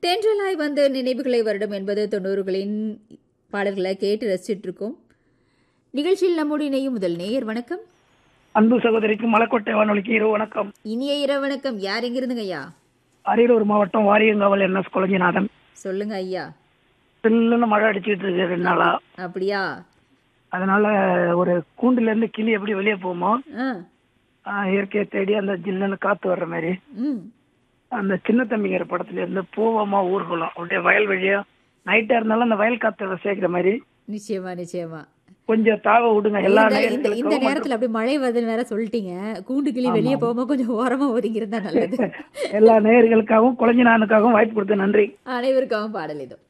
தென்றலாய் வந்த நினைவுகளை வருடம் என்பது தொண்ணூறுகளின் பாடல்களை கேட்டு ரசிச்சிட்டு இருக்கோம் நிகழ்ச்சியில் நம்முடைய இணையும் முதல் நேயர் வணக்கம் அன்பு சகோதரிக்கு மலக்கோட்டை வானொலிக்கு இரவு வணக்கம் இனிய இரவு வணக்கம் யார் எங்கிருந்துங்க ஐயா அரியலூர் மாவட்டம் வாரியங்காவல் என் எஸ் கொலஞ்சிநாதன் சொல்லுங்க ஐயா சில்லுன்னு மழை அடிச்சுட்டு இருக்கு ரெண்டு நாளா அப்படியா அதனால ஒரு கூண்டுல இருந்து கிளி எப்படி வெளியே போகுமோ ஆ ஆஹ் இயற்கையை தேடி அந்த ஜில்லுன்னு காத்து வர்ற மாதிரி ம் அந்த சின்ன தம்பிங்கிற படத்துல இருந்து பூவமா ஊர்வலம் அப்படியே வயல் வழியா நைட்டா இருந்தாலும் அந்த வயல் காத்துல சேர்க்கிற மாதிரி நிச்சயமா நிச்சயமா கொஞ்சம் தாவ விடுங்க எல்லா இந்த- இந்த இந்த நேரங்களுக்கும் நேரத்துல அப்படி மழை வருதுன்னு வேற சொல்லிட்டீங்க கூண்டு கிளி வெளியே போகாம கொஞ்சம் ஓரமா ஒதுங்கி இருந்தா நல்லது எல்லா நேயர்களுக்காகவும் குழஞ்சினானுக்காகவும் வாய்ப்பு கொடுத்து நன்றி அனைவருக்காகவும் பாடல் இதோ